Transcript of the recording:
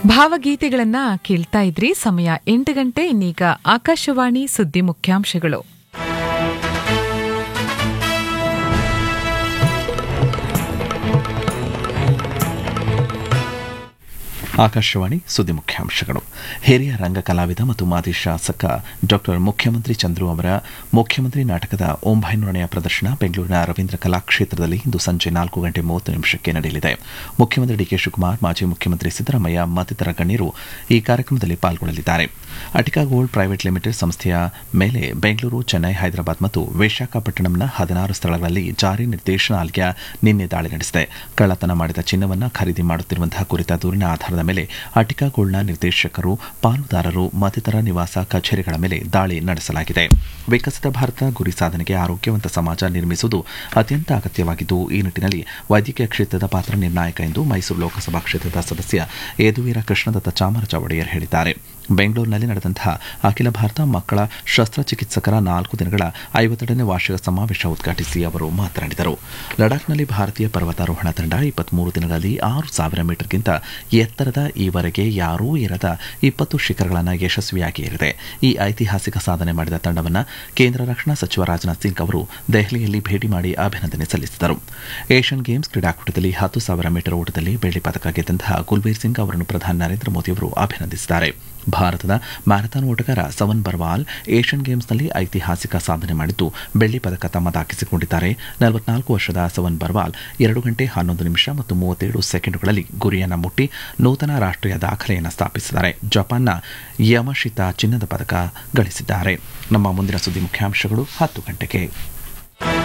ಭಾವಗೀತೆಗಳನ್ನ ಕೇಳ್ತಾ ಇದ್ರಿ ಸಮಯ ಎಂಟು ಗಂಟೆ ಇನ್ನೀಗ ಆಕಾಶವಾಣಿ ಸುದ್ದಿ ಮುಖ್ಯಾಂಶಗಳು ಆಕಾಶವಾಣಿ ಸುದ್ದಿ ಮುಖ್ಯಾಂಶಗಳು ಹಿರಿಯ ರಂಗ ಕಲಾವಿದ ಮತ್ತು ಮಾಜಿ ಶಾಸಕ ಡಾಕ್ಟರ್ ಮುಖ್ಯಮಂತ್ರಿ ಚಂದ್ರು ಅವರ ಮುಖ್ಯಮಂತ್ರಿ ನಾಟಕದ ಒಂಬೈನೂರನೆಯ ಪ್ರದರ್ಶನ ಬೆಂಗಳೂರಿನ ರವೀಂದ್ರ ಕಲಾಕ್ಷೇತ್ರದಲ್ಲಿ ಇಂದು ಸಂಜೆ ನಾಲ್ಕು ಗಂಟೆ ಮೂವತ್ತು ನಿಮಿಷಕ್ಕೆ ನಡೆಯಲಿದೆ ಮುಖ್ಯಮಂತ್ರಿ ಡಿಕೆ ಶಿವಕುಮಾರ್ ಮಾಜಿ ಮುಖ್ಯಮಂತ್ರಿ ಸಿದ್ದರಾಮಯ್ಯ ಮತ್ತಿತರ ಗಣ್ಯರು ಈ ಕಾರ್ಯಕ್ರಮದಲ್ಲಿ ಪಾಲ್ಗೊಳ್ಳಲಿದ್ದಾರೆ ಅಟಿಕಾ ಗೋಲ್ಡ್ ಪ್ರೈವೇಟ್ ಲಿಮಿಟೆಡ್ ಸಂಸ್ಥೆಯ ಮೇಲೆ ಬೆಂಗಳೂರು ಚೆನ್ನೈ ಹೈದರಾಬಾದ್ ಮತ್ತು ವಿಶಾಖಪಟ್ಟಣಂನ ಹದಿನಾರು ಸ್ಥಳಗಳಲ್ಲಿ ಜಾರಿ ನಿರ್ದೇಶನಾಲಯ ನಿನ್ನೆ ದಾಳಿ ನಡೆಸಿದೆ ಕಳ್ಳತನ ಮಾಡಿದ ಚಿನ್ನವನ್ನು ಖರೀದಿ ಮಾಡುತ್ತಿರುವಂತಹ ಕುರಿತ ದೂರಿನ ಆಧಾರದ ಮೇಲೆ ಅಟಿಕಾ ಗೋಲ್ಡ್ನ ನಿರ್ದೇಶಕರು ಪಾಲುದಾರರು ಮತ್ತಿತರ ನಿವಾಸ ಕಚೇರಿಗಳ ಮೇಲೆ ದಾಳಿ ನಡೆಸಲಾಗಿದೆ ವಿಕಸಿತ ಭಾರತ ಗುರಿ ಸಾಧನೆಗೆ ಆರೋಗ್ಯವಂತ ಸಮಾಜ ನಿರ್ಮಿಸುವುದು ಅತ್ಯಂತ ಅಗತ್ಯವಾಗಿದ್ದು ಈ ನಿಟ್ಟಿನಲ್ಲಿ ವೈದ್ಯಕೀಯ ಕ್ಷೇತ್ರದ ಪಾತ್ರ ನಿರ್ಣಾಯಕ ಎಂದು ಮೈಸೂರು ಲೋಕಸಭಾ ಕ್ಷೇತ್ರದ ಸದಸ್ಯ ಯದುವೀರ ಕೃಷ್ಣದತ್ತ ಚಾಮರಾಜ ಒಡೆಯರ್ ಹೇಳಿದ್ದಾರೆ ಬೆಂಗಳೂರಿನಲ್ಲಿ ನಡೆದಂತಹ ಅಖಿಲ ಭಾರತ ಮಕ್ಕಳ ಶಸ್ತ್ರಚಿಕಿತ್ಸಕರ ನಾಲ್ಕು ದಿನಗಳ ಐವತ್ತೆರಡನೇ ವಾರ್ಷಿಕ ಸಮಾವೇಶ ಉದ್ಘಾಟಿಸಿ ಅವರು ಮಾತನಾಡಿದರು ಲಡಾಖ್ನಲ್ಲಿ ಭಾರತೀಯ ಪರ್ವತಾರೋಹಣ ತಂಡ ಇಪ್ಪತ್ಮೂರು ದಿನಗಳಲ್ಲಿ ಆರು ಸಾವಿರ ಮೀಟರ್ಗಿಂತ ಎತ್ತರದ ಈವರೆಗೆ ಯಾರೂ ಇರದ ಇಪ್ಪತ್ತು ಶಿಖರಗಳನ್ನು ಯಶಸ್ವಿಯಾಗಿ ಏರಿದೆ ಈ ಐತಿಹಾಸಿಕ ಸಾಧನೆ ಮಾಡಿದ ತಂಡವನ್ನು ಕೇಂದ್ರ ರಕ್ಷಣಾ ಸಚಿವ ರಾಜನಾಥ್ ಸಿಂಗ್ ಅವರು ದೆಹಲಿಯಲ್ಲಿ ಭೇಟಿ ಮಾಡಿ ಅಭಿನಂದನೆ ಸಲ್ಲಿಸಿದರು ಏಷ್ಯನ್ ಗೇಮ್ಸ್ ಕ್ರೀಡಾಕೂಟದಲ್ಲಿ ಹತ್ತು ಸಾವಿರ ಮೀಟರ್ ಓಟದಲ್ಲಿ ಬೆಳ್ಳಿ ಪದಕ ಗೆದ್ದಂತಹ ಕುಲ್ಬೀರ್ ಸಿಂಗ್ ಅವರನ್ನು ಪ್ರಧಾನಿ ನರೇಂದ್ರ ಮೋದಿ ಅವರು ಅಭಿನಂದಿಸಿದ್ದಾರೆ ಭಾರತದ ಮ್ಯಾರಥಾನ್ ಓಟಗಾರ ಸವನ್ ಬರ್ವಾಲ್ ಏಷ್ಯನ್ ಗೇಮ್ಸ್ನಲ್ಲಿ ಐತಿಹಾಸಿಕ ಸಾಧನೆ ಮಾಡಿದ್ದು ಬೆಳ್ಳಿ ಪದಕ ತಮ್ಮದಾಗಿಸಿಕೊಂಡಿದ್ದಾರೆ ನಲವತ್ನಾಲ್ಕು ವರ್ಷದ ಸವನ್ ಬರ್ವಾಲ್ ಎರಡು ಗಂಟೆ ಹನ್ನೊಂದು ನಿಮಿಷ ಮತ್ತು ಮೂವತ್ತೇಳು ಸೆಕೆಂಡುಗಳಲ್ಲಿ ಗುರಿಯನ್ನು ಮುಟ್ಟಿ ನೂತನ ರಾಷ್ಟ್ರೀಯ ದಾಖಲೆಯನ್ನು ಸ್ಥಾಪಿಸಿದ್ದಾರೆ ಜಪಾನ್ನ ಯಮಶಿತಾ ಚಿನ್ನದ ಪದಕ ಗಳಿಸಿದ್ದಾರೆ ನಮ್ಮ ಮುಂದಿನ ಸುದ್ದಿ ಮುಖ್ಯಾಂಶಗಳು ಹತ್ತು ಗಂಟೆಗೆ